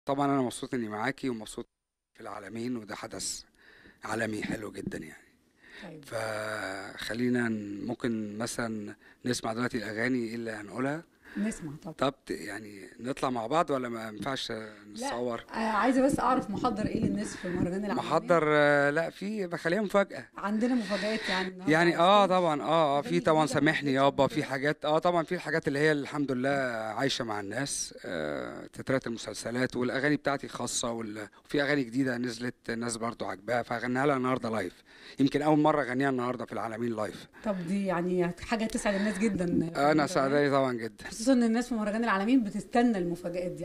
طبعا انا مبسوط اني معاكي ومبسوط في العالمين وده حدث عالمي حلو جدا يعني طيب فخلينا ن- ممكن مثلا نسمع دلوقتي الاغاني إيه اللي هنقولها نسمع طب طب ت- يعني نطلع مع بعض ولا ما ينفعش نتصور آه عايزه بس اعرف محضر ايه للناس في المهرجان العالمي محضر آه، لا في بخليها مفاجأة عندنا مفاجآت يعني النهارده يعني على اه الستيج. طبعا اه اه أغاني في طبعا جديدة ما سامحني نزلتش يابا قبل في كده. حاجات اه طبعا في الحاجات اللي هي الحمد لله عايشه مع الناس آه تترات المسلسلات والاغاني بتاعتي خاصه وال- وفي اغاني جديده نزلت الناس برضو عاجباها فهغنيها لها النهارده لايف يمكن اول مره اغنيها النهارده في العالمين لايف طب دي يعني حاجه تسعد الناس جدا في انا المهرجان. سعداني طبعا جدا خصوصا ان الناس في مهرجان العالمين بتستنى المفاجآت دي